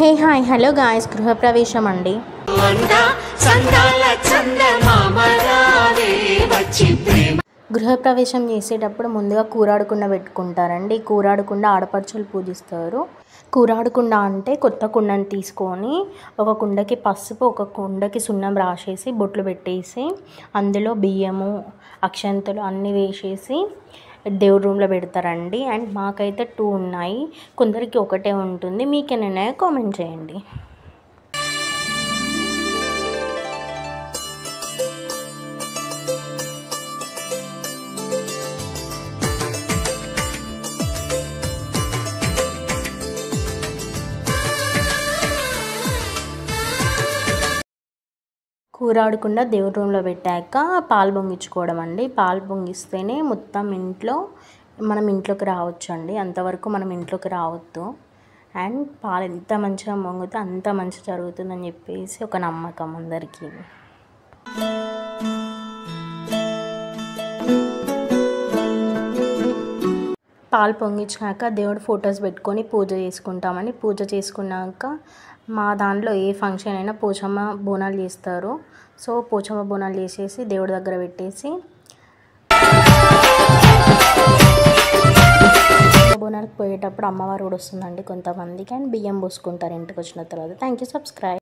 hey hi hello guys గృహప్రవేశం అండి వంద సందాల చందమామరావే వచ్చి ప్రేమ గృహప్రవేశం చేసేటప్పుడు ముందుగా కూరాడకుండా పెట్టుకుంటారండి కూరాడకుండా ఆడపడుచులు పూజిస్తారు కూరాడకుండా అంటే కొత్త కుండని తీసుకొని ఒక కుండకి పసుపు ఒక కుండకి సున్నం రాసేసి బొట్లు పెట్టేసి అందులో బియ్యము అక్షంతలు అన్నీ వేసేసి దేవుడి రూమ్లో పెడతారండి అండ్ మాకైతే టూ ఉన్నాయి కొందరికి ఒకటే ఉంటుంది మీకేనైనా కామెంట్ చేయండి కూరాడకుండా దేవుడి రూమ్లో పెట్టాక పాలు పొంగించుకోవడం అండి పాలు పొంగిస్తేనే మొత్తం ఇంట్లో మనం ఇంట్లోకి రావచ్చు అండి అంతవరకు మనం ఇంట్లోకి రావద్దు అండ్ పాలు ఎంత మంచిగా పొంగితే అంత మంచి జరుగుతుందని చెప్పేసి ఒక నమ్మకం అందరికీ పాలు పొంగించాక దేవుడు ఫొటోస్ పెట్టుకొని పూజ చేసుకుంటామని పూజ చేసుకున్నాక మా దాంట్లో ఏ ఫంక్షన్ అయినా పోచమ్మ బోనాలు చేస్తారు సో పోచమ్మ బోనాలు చేసేసి దేవుడి దగ్గర పెట్టేసి బోనాలకు పోయేటప్పుడు అమ్మవారు కూడా వస్తుందండి కొంతమందికి అండ్ బియ్యం పోసుకుంటారు ఇంటికి వచ్చిన తర్వాత థ్యాంక్ యూ సబ్స్క్రైబ్